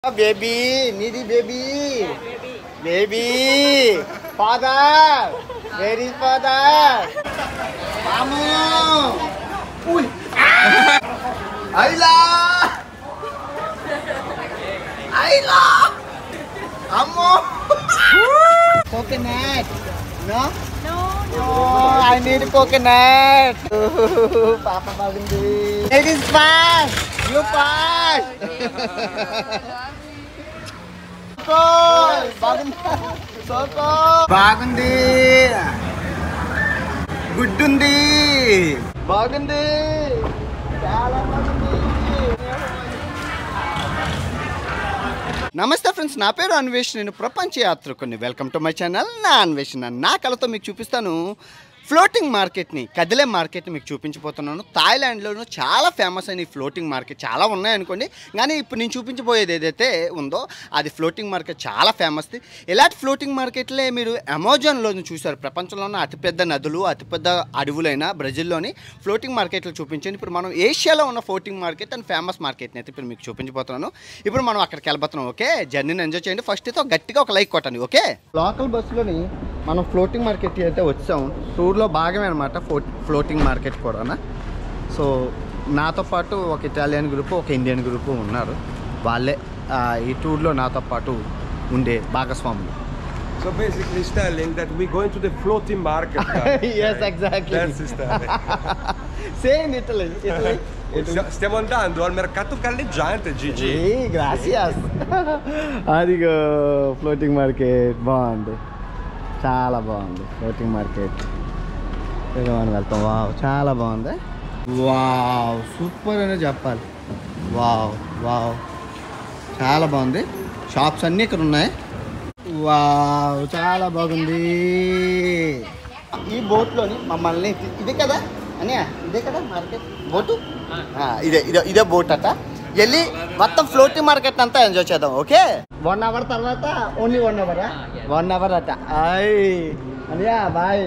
Baby నీది baby baby father very father మాము ఐలా ఐలా అమ్మో coconut no I need coconut పాప బాగుంది it is fast you fast బాగుంది సోకో బాగుంది గుడ్డుంది బాగుంది చాలా బాగుంది నమస్తే ఫ్రెండ్స్ నా పేరు అన్వేష్ నేను ప్రపంచ యాత్రకుని వెల్కమ్ టు మై ఛానల్ నా అన్వేషణ నా కళతో మీకు చూపిస్తాను ఫ్లోటింగ్ మార్కెట్ని కదిలే మార్కెట్ని మీకు చూపించబోతున్నాను థాయిలాండ్లోనూ చాలా ఫేమస్ అయిన ఈ ఫ్లోటింగ్ మార్కెట్ చాలా ఉన్నాయనుకోండి కానీ ఇప్పుడు నేను చూపించబోయేది ఏదైతే ఉందో అది ఫ్లోటింగ్ మార్కెట్ చాలా ఫేమస్ది ఇలాంటి ఫ్లోటింగ్ మార్కెట్లే మీరు అమెజాన్లోని చూశారు ప్రపంచంలోనే అతిపెద్ద నదులు అతిపెద్ద అడవులైన బ్రెజిల్లోని ఫ్లోటింగ్ మార్కెట్లు చూపించాను ఇప్పుడు మనం ఏషియాలో ఉన్న ఫ్లోటింగ్ మార్కెట్ అండ్ ఫేమస్ మార్కెట్ని అయితే ఇప్పుడు మీకు చూపించబోతున్నాను ఇప్పుడు మనం అక్కడికి వెళ్ళబోతున్నాం ఓకే జర్నీని ఎంజాయ్ చేయండి ఫస్ట్ అయితే ఒక గట్టిగా ఒక లైక్ కొట్టండి ఓకే లోకల్ బస్సులోని మనం ఫ్లోటింగ్ మార్కెట్ అయితే వచ్చాం టూర్లో భాగమే అనమాట ఫ్లోటింగ్ మార్కెట్ కూడా సో నాతో పాటు ఒక ఇటాలియన్ గ్రూపు ఒక ఇండియన్ గ్రూపు ఉన్నారు వాళ్ళే ఆ, ఈ టూర్లో నాతో పాటు ఉండే భాగస్వాములు So basically, telling that we're going to the floating market. guys. yes, exactly. That's the story. Same Italy. Italy. Stia- Stiamo andando al mercato galleggiante, Gigi. Hey, gracias. అదిగో ఫ్లోటింగ్ మార్కెట్ బాగుంది చాలా బాగుంది ఫ్లోటింగ్ మార్కెట్ ఇక మనం వెళ్తాం wow చాలా బాగుంది wow super అనే చెప్పాలి వావ్ వావ్ చాలా బాగుంది షాప్స్ అన్నీ ఇక్కడ ఉన్నాయి వావ్ చాలా బాగుంది ఈ బోట్లోని మమ్మల్ని తీ- ఇదే కదా అన్నయ్య ఇదే కదా మార్కెట్ బోటు ఆ, ఇదే ఇదే ఇదే బోట్ అట వెళ్ళి మొత్తం ఫ్లోటింగ్ మార్కెట్ అంతా ఎంజాయ్ చేద్దాం ఓకే వన్ అవర్ తర్వాత ఓన్లీ వన్ అవరా వన్ అవర్ అట అయ్ అన్నయ్య బాయ్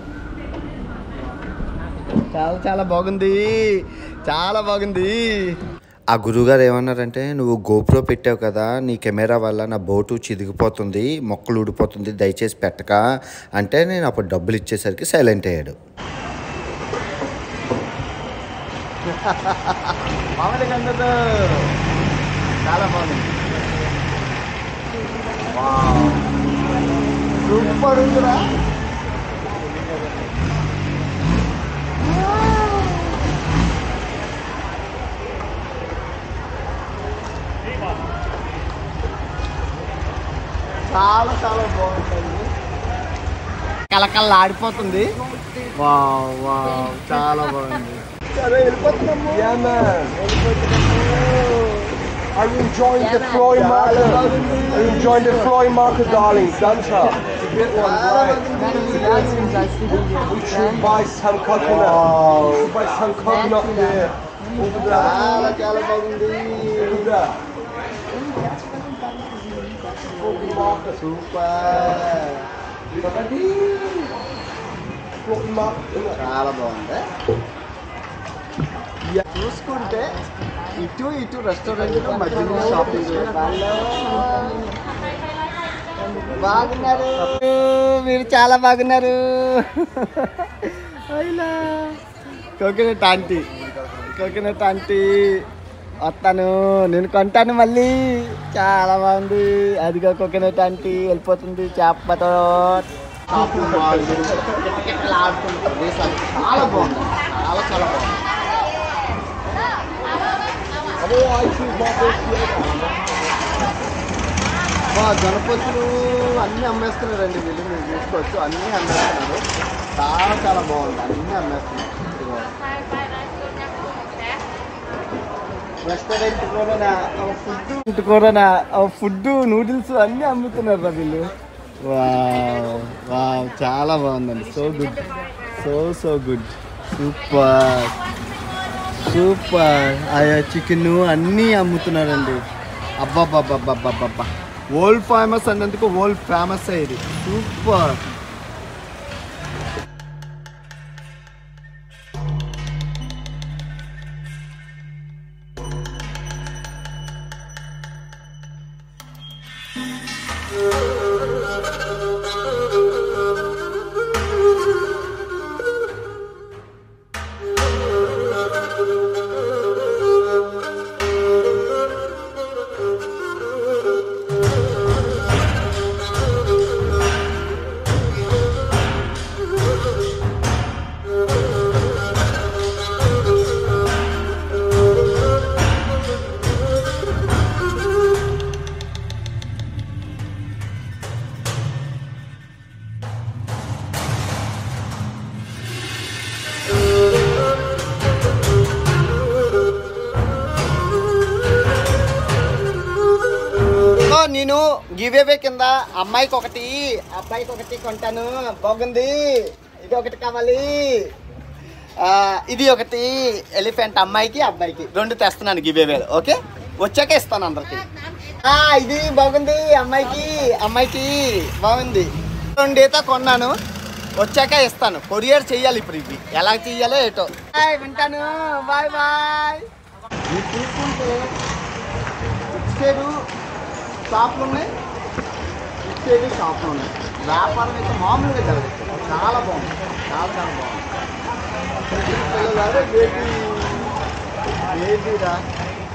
చాలా చాలా బాగుంది చాలా బాగుంది ఆ గురువుగారు ఏమన్నారంటే నువ్వు గోప్రో పెట్టావు కదా నీ కెమెరా వల్ల నా బోటు చిదిగిపోతుంది మొక్కలు ఊడిపోతుంది దయచేసి పెట్టక అంటే నేను అప్పుడు డబ్బులు ఇచ్చేసరికి సైలెంట్ అయ్యాడు చాలా బాగుంది సూపర్ ఉందిరా చాలా చాలా బాగుంటుంది కలకల్ల ఆడిపోతుంది వావ్ వావ్ చాలా బాగుంది సరే వెళ్ళిపోతున్నాము Yeah, man. Are you enjoying the floating market? Are you enjoying the floating market, darling? Danta. It's a good one, right? We should buy some coconut. We should buy some coconut there. Look at that. చాలా చాలా బాగుంది Look at that. Floating market. Super Floating market. చాలా బాగుంది చూసుకుంటే ఇటు ఇటు restaurant మధ్యలో shopping బాగున్నారు మీరు చాలా బాగున్నారు అయినా కోకోనట్ ఆంటీ కోకోనట్ ఆంటీ వస్తాను నేను కొంటాను మళ్ళీ చాలా బాగుంది అదిగో కోకోనట్ ఆంటీ వెళ్ళిపోతుంది చేపతో చాలా బాగుంది చాలా చాలా బాగుంది బా గణపతులు అన్నీ అమ్మేస్తున్నారండి వీళ్ళు మీరు చూసుకోవచ్చు అన్నీ అమ్మేస్తున్నారు చాలా చాలా బాగుంది అన్నీ అమ్మేస్తున్నారు ఇదిగో. రెస్టారెంట్ కూడా ఫుడ్ కూడా ఫుడ్ నూడిల్స్ అన్నీ అమ్ముతున్నారు రా వీళ్ళు వావ్ వావ్ చాలా బాగుందండి so good so so good super super ఆయా చికెన్ అన్నీ అమ్ముతున్నారండి అబ్బాబ్బాబ్బాబ్బాబ్బా వరల్డ్ ఫేమస్ అన్నందుకు వరల్డ్ ఫేమస్ అయ్యేది సూపర్ నేను గివేవే కింద అమ్మాయికి ఒకటి అబ్బాయికి ఒకటి కొంటాను బాగుంది ఇది ఒకటి కావాలి ఆ, ఇది ఒకటి ఎలిఫెంట్ అమ్మాయికి అబ్బాయికి రెండు తెస్తున్నాను గివేవేలు ఓకే వచ్చాక ఇస్తాను అందరికి ఆ, ఇది బాగుంది అమ్మాయికి అమ్మాయికి బాగుంది రెండు ఈత కొన్నాను వచ్చాక ఇస్తాను కొరియర్ చెయ్యాలి ఇప్పుడు ఇవి ఎలా చెయ్యాలో ఏటో బాయ్ వింటాను బాయ్ బాయ్ మీరు చూసుకుంటే ఇటు సైడు షాపులు ఉన్నాయి ఇటు సైడు షాపులు ఉన్నాయి వ్యాపారం అయితే మామూలుగా జరుగుతుంది చాలా బాగుంది చాలా చాలా బాగుంది పిల్లలారా బేబీ బేబీరా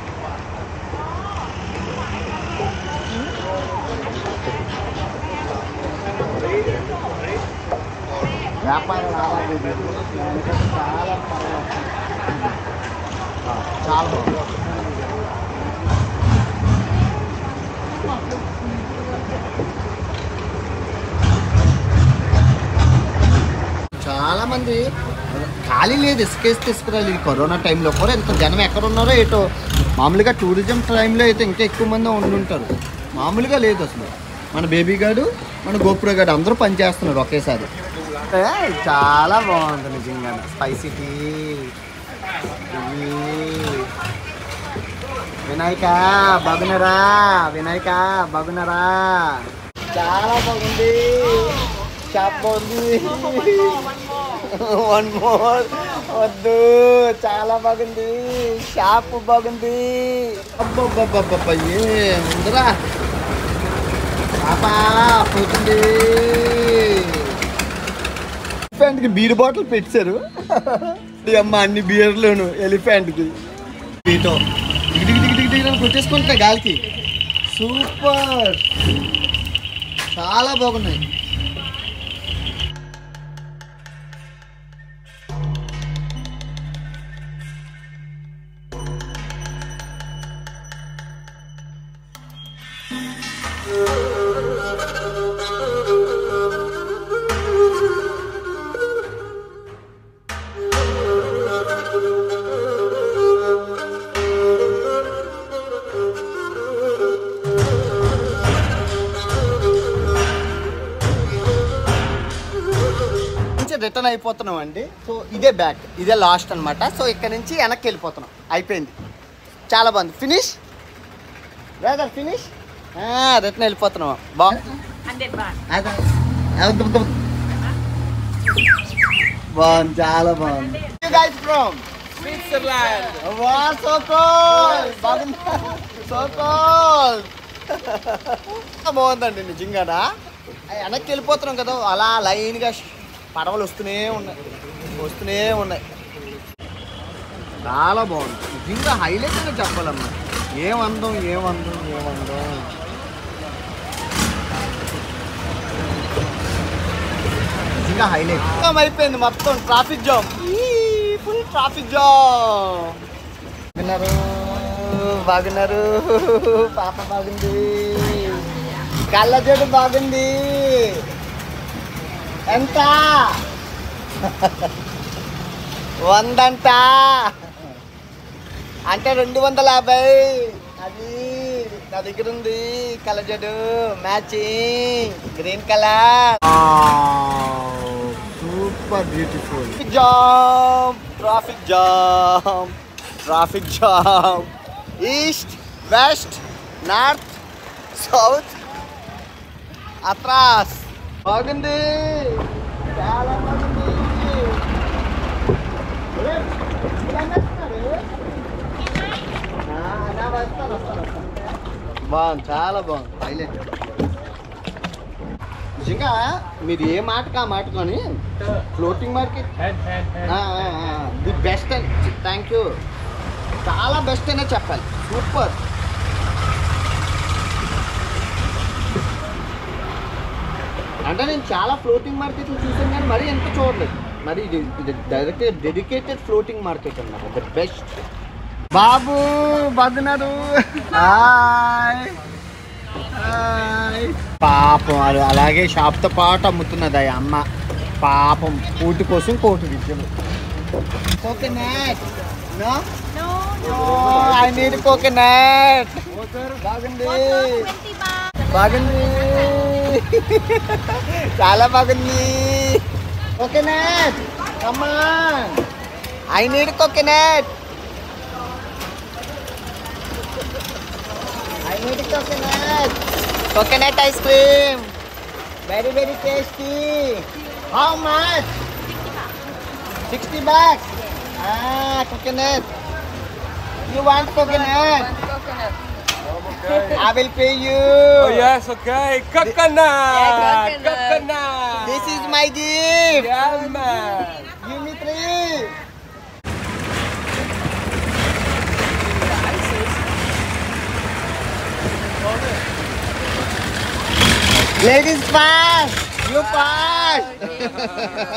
వ్యాపార లావాదేవీలు చాలా పర్వాలేదు. ఆ, చాలా బాగుంది చాలా మంది ఖాళీ లేదు ఇసుకేసి తీసుకురాలి ఈ కరోనా టైంలో కూడా ఎంత జనం ఎక్కడ ఉన్నారో ఏటో మామూలుగా టూరిజం టైంలో అయితే ఇంకా ఎక్కువ మంది ఉండుంటారు మామూలుగా లేదు అసలు మన బేబీ గారు మన గోపుర గారు అందరూ పనిచేస్తున్నారు ఒకేసారి ఏ, చాలా బాగుంది నిజంగా స్పైసీ టీ ఇవి. వినాయక బాగున్నారా వినాయక బాగున్నారా చాలా బాగుంది షాప్ బాగుంది వన్ మోర్ వద్దు చాలా బాగుంది షాప్ బాగుంది అబ్బబ్బబ్బబ్బబ్బ ఏముందిరా పాపా పోతుంది ఎలిఫెంట్కి బీర్ బాటిల్ పెట్టారు ఈ అమ్మ అన్ని బీర్లోను ఎలిఫెంట్కి బీటో దిగి దిగి దిగి దిగి దిగి అని కొట్టేసుకుంటా గాలికి సూపర్ చాలా బాగున్నాయి నుంచి రిటర్న్ అయిపోతున్నాం అండి సో ఇదే బ్యాక్ ఇదే లాస్ట్ అన్నమాట సో ఇక్కడ నుంచి వెనక్కి వెళ్ళిపోతున్నాం అయిపోయింది చాలా బాగుంది ఫినిష్ బ్రదర్ ఫినిష్ రిటర్న్ వెళ్ళిపోతున్నాం బాగుంది బాగుంది చాలా బాగుంది గైస్ ఫ్రమ్ స్విట్జర్లాండ్ వా సో కోల్ బాగుంది సో కోల్ బాగుందండి నిజంగానా అయ్ వెనక్కి వెళ్ళిపోతున్నాం కదా అలా లైన్గా పడవలు వస్తూనే ఉన్నాయి వస్తూనే ఉన్నాయి చాలా బాగుంది నిజంగా హైలైట్ అని చెప్పాలమ్మా ఏమందం ఏమందం ఏమందం నిజంగా హైలైట్ అయిపోయింది మొత్తం traffic jam full traffic jam బాగున్నారు బాగున్నారు పాప బాగుంది కళ్ళజోడు బాగుంది ఎంత వందంట అంటే రెండు వందల యాభై అది నా దగ్గర ఉంది కలజడు matching green colour super beautiful jam traffic jam traffic jam east west north south అత్రాస్ బాగుంది చాలా బాగుంది ఒరే, ఇలా నడుస్తున్నారు? ఆ, నా వస్తాను, వస్తాను, వస్తాను. బాగుంది చాలా బాగుంది హైలైట్ నిజంగా మీరు ఏ మాటకు ఆ మాట కానీ ఫ్లోటింగ్ మార్కెట్ ది బెస్ట్ అని థ్యాంక్ యూ చాలా బెస్ట్ అనే చెప్పాలి సూపర్ అంటే నేను చాలా ఫ్లోటింగ్ మార్కెట్లు చూసాను కానీ మరీ ఎంత చూడలేదు మరి ఇది ఇది డైరెక్ట్ డెడికేటెడ్ ఫ్లోటింగ్ మార్కెట్ అన్నమాట ద బెస్ట్ బాబు బాగున్నారు హాయ్ హాయ్ పాపం అది అలాగే షాప్తో పాటు అమ్ముతున్నది ఆ అమ్మ పాపం కూటి కోసం కోటి విద్యలు okay next no No, I need coconut బాగుంది బాగుంది చాలా బాగుంది కోకోనట్ కమ్మా I need coconut I need coconut coconut ice cream very very tasty how much sixty box coconut you want coconut I will pay you. Oh yes, okay. Coconut. coconut. Coconut. This is my gift. Yeah, man. Give me three. Ladies first. You first.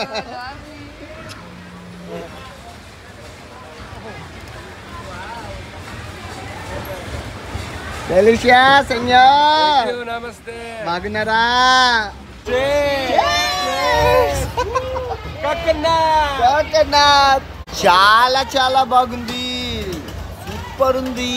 Delicious, Thank senyor. you. Namaste. బాగున్నారా Cheers. Coconut. Coconut చాలా చాలా బాగుంది super ఉంది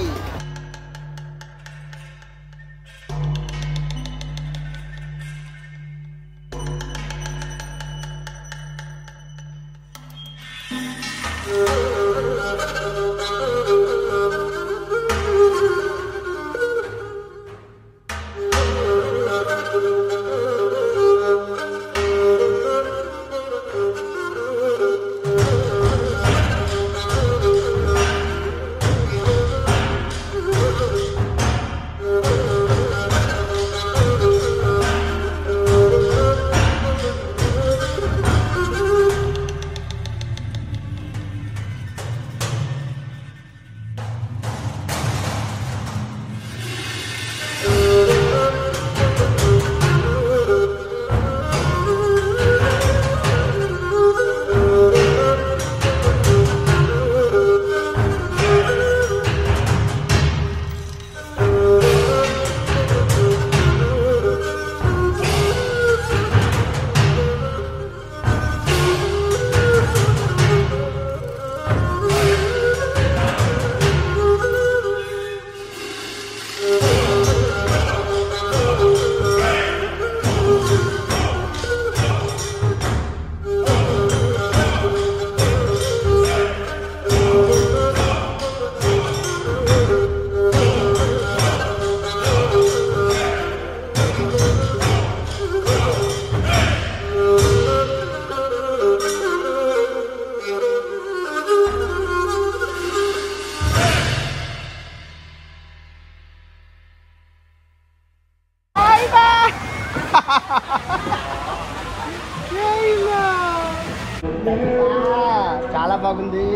చాలా బాగుంది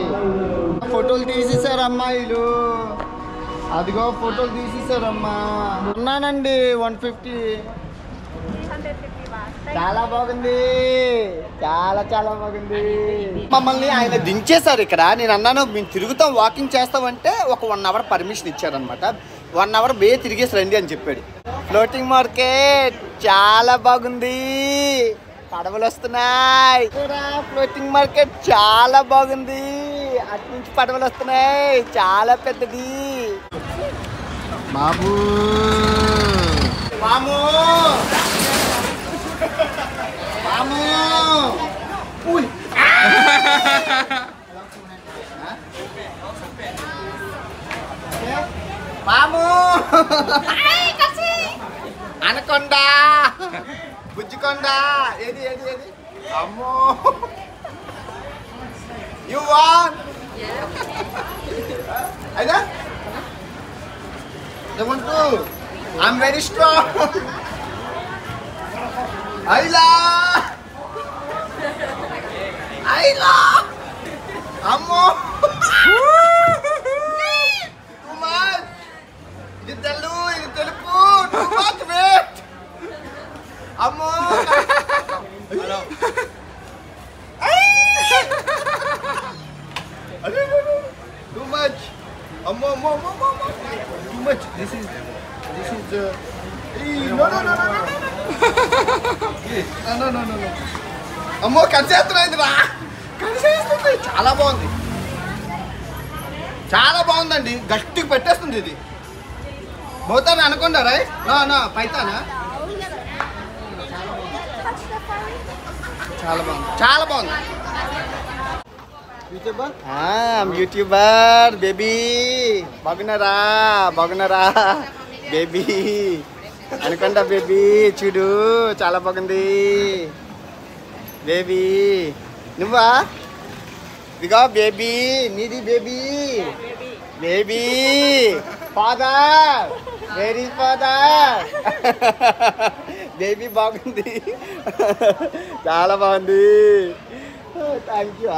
ఫోటోలు తీసేసారు అమ్మాయిలు అదిగో ఫోటోలు తీసేసారమ్మా ఉన్నానండి వన్ ఫిఫ్టీ చాలా బాగుంది చాలా చాలా బాగుంది మమ్మల్ని ఆయన దించేశారు ఇక్కడ నేను అన్నాను మేము తిరుగుతాం వాకింగ్ చేస్తామంటే ఒక వన్ అవర్ పర్మిషన్ ఇచ్చారనమాట వన్ అవర్ బే తిరిగేసి రండి అని చెప్పాడు ఫ్లోటింగ్ మార్కెట్ చాలా బాగుంది పడవలు వస్తున్నాయి ఫ్లోటింగ్ మార్కెట్ చాలా బాగుంది అటు నుంచి పడవలు వస్తున్నాయి చాలా పెద్దది బాబు మాము మాము ఉయ్. మాము అనకొండ బుజ్జికొండ ఏది ఏది ఏది అమ్మో యు వాంట్ అయినా I want to. I'm very strong. Ayla! Ayla! అమ్మో Too much! ఇది తెల్లు ఇది తెలుపు Too much weight! అమ్మో Too much! అమ్మో అమ్మో అమ్మో అమ్మో అమ్మో Too much! This is this is uh, Hey, no no no no no no Yes. no no no no no అమ్మో కలిసేస్తున్నాయి రా కలిసేస్తుంది చాలా బాగుంది చాలా బాగుందండి గట్టిగా పెట్టేస్తుంది ఇది పోతాను అనుకోండి రైట్ నా నా పైతానా చాలా బాగుంది చాలా బాగుంది యూట్యూబర్ బేబీ బాగున్నారా బాగున్నారా బేబీ అనుకుంటా బేబీ చూడు చాలా బాగుంది బేబీ నువ్వా ఇదిగో బేబీ నీది baby baby father very father baby బాగుంది చాలా బాగుంది థ్యాంక్ యూ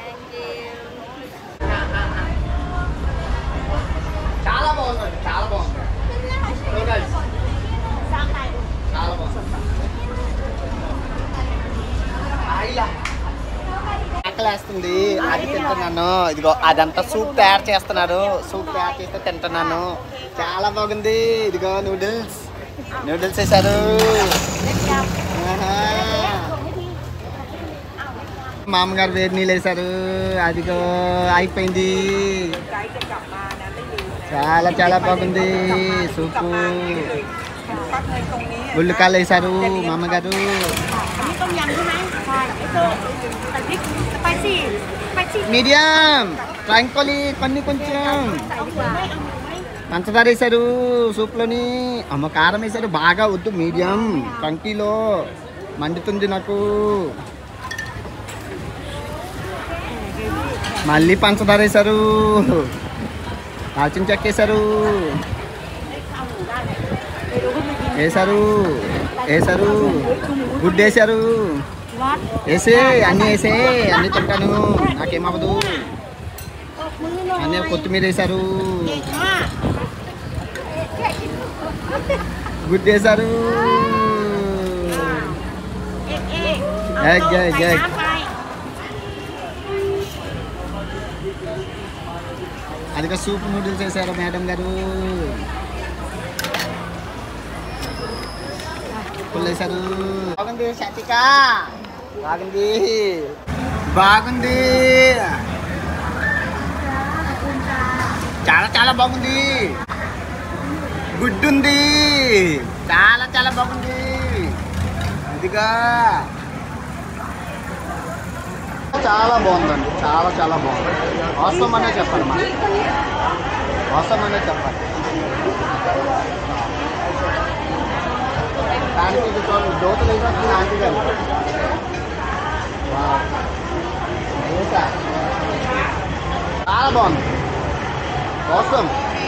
చాలా బాగుందండి చాలా బాగుంది So nice. చాలా బాగుంది ఆయిలా. ఆకలేస్తుంది అది తింటున్నాను ఇదిగో అదంతా సూప్ తయారు చేస్తున్నారు సూప్ తయారు చేస్తే తింటున్నాను చాలా బాగుంది ఇదిగో నూడిల్స్ నూడిల్స్ వేశారు ఆహా. మామగారు వేడి నీళ్ళు వేశారు అదిగో అయిపోయింది చాలా చాలా బాగుంది సూపు ఉల్లికాయలు వేశారు మామగారు นี่ต้มยำใช่ไหมใช่ไอโซใส่พริกสไปซี่สไปซี่ మీడియం ట్రాంకోలి కొన్ని కొంచెం ใส่ดีกว่าไม่เอาหมูไหม పంచదార వేశారు సూప్లోని అమ్మ కారం వేశారు బాగా వద్దు మీడియం కంకిలో మండుతుంది నాకు మళ్ళీ పంచదార వేశారు దాల్చిన చెక్క వేశారు వేశారు వేశారు గుడ్డు వేశారు వాట్ వేసే అన్నీ వేసే అన్నీ తింటాను నాకేమవ్వదు ตบมือหน่อย అన్నీ కొత్తిమీర వేశారు เก่งมาก గుడ్డు వేశారు เอกเอกเอาเอกโต๊ะเอกใส่เอกน้ำไป అదిగా సూప్ నూడిల్స్ వేశారు మేడం గారు పుల్ వేశారు బాగుంది శతిక బాగుంది బాగుంది చాలా చాలా బాగుంది గుడ్డు ఉంది చాలా చాలా బాగుంది ఇదిగా చాలా బాగుందండి చాలా చాలా బాగుంది అవసరం అనే చెప్పాలి మా అవసరం అనే చెప్పాలి దానికి ఇది చూడండి దోతలు వేసేస్తుంది ఆంటీ గారు వావ్. వేసా. చాలా బాగుంది అవసరం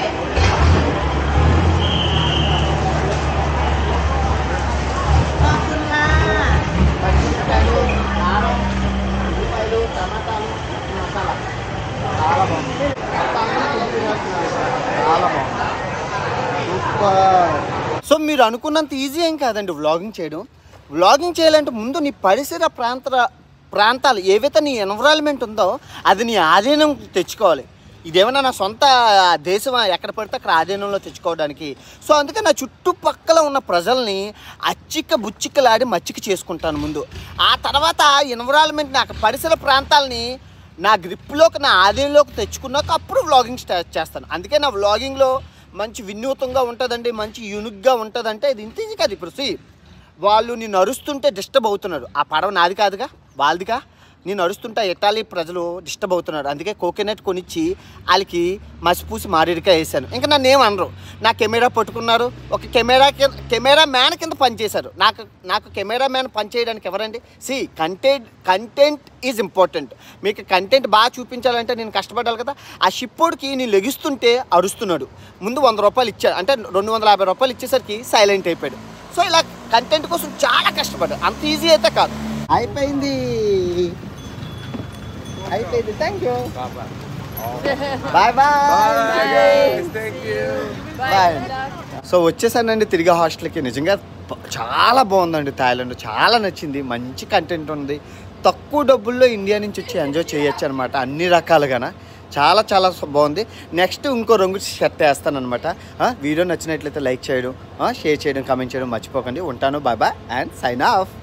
పచ్చిమిరపకాయలు కారం ఉల్లిపాయలు టమాటాలు మసాలా చాలా బాగుంది మొత్తాన్ని తిరిగి తినేస్తున్నారు. చాలా బాగుంది సూపర్ సో మీరు అనుకున్నంత ఈజీ ఏం కాదండి వ్లాగింగ్ చేయడం వ్లాగింగ్ చేయాలంటే ముందు నీ పరిసర ప్రాంత ప్రాంతాలు ఏవైతే నీ ఎన్విరాన్మెంట్ ఉందో అది నీ ఆధీనం తెచ్చుకోవాలి ఇదేమన్నా నా సొంత దేశం ఎక్కడ పడితే అక్కడ ఆధీనంలో తెచ్చుకోవడానికి సో అందుకే నా చుట్టుపక్కల ఉన్న ప్రజల్ని అచ్చిక్క బుచ్చిక్కలాడి మచ్చిక చేసుకుంటాను ముందు ఆ తర్వాత ఎన్విరాన్మెంట్ నాకు పరిసర ప్రాంతాలని నా గ్రిప్లోకి నా ఆధీనంలోకి తెచ్చుకున్నాక అప్పుడు వ్లాగింగ్ స్టార్ట్ చేస్తాను అందుకే నా వ్లాగింగ్లో మంచి వినూతంగా ఉంటుందండి మంచి యూనిక్గా ఉంటుందంటే ఇది ఇంత ఈజీ కాదు ఇప్పుడు see, వాళ్ళు నేను అరుస్తుంటే డిస్టర్బ్ అవుతున్నారు ఆ పడవ నాది కాదుగా వాళ్ళదిగా నేను అరుస్తుంటే ఇటాలీ ప్రజలు డిస్టర్బ్ అవుతున్నారు అందుకే కోకోనట్ కొనిచ్చి వాళ్ళకి మసిపూసి మారేడుకాయ వేసాను ఇంకా నన్ను ఏమనరు నా కెమెరా పట్టుకున్నారు ఒక కెమెరా కింద కెమెరా మ్యాన్ కింద పనిచేశారు నాకు నాకు కెమెరా మ్యాన్ పనిచేయడానికి ఎవరండి see content content is important మీకు కంటెంట్ బాగా చూపించాలంటే నేను కష్టపడాలి కదా ఆ షిప్పోడికి నేను లెగిస్తుంటే అరుస్తున్నాడు ముందు వంద రూపాయలు ఇచ్చాడు అంటే రెండు వందల యాభై రూపాయలు ఇచ్చేసరికి సైలెంట్ అయిపోయాడు సో ఇలా కంటెంట్ కోసం చాలా కష్టపడ్డాడు అంత ఈజీ అయితే కాదు అయిపోయింది అయిపోయింది thank you bye bye bye so వచ్చేసానండి తిరిగి హాస్టల్కి నిజంగా ప- చాలా బాగుందండి థాయిలాండ్ చాలా నచ్చింది మంచి కంటెంట్ ఉంది తక్కువ డబ్బుల్లో ఇండియా నుంచి వచ్చి ఎంజాయ్ చేయొచ్చు అనమాట అన్ని రకాలుగాన చాలా చాలా స- బాగుంది నెక్స్ట్ ఇంకో రంగు షర్ట్ వేస్తాను అనమాట వీడియో నచ్చినట్లయితే లైక్ చేయడం షేర్ చేయడం కామెంట్ చేయడం మర్చిపోకండి ఉంటాను bye bye and sign of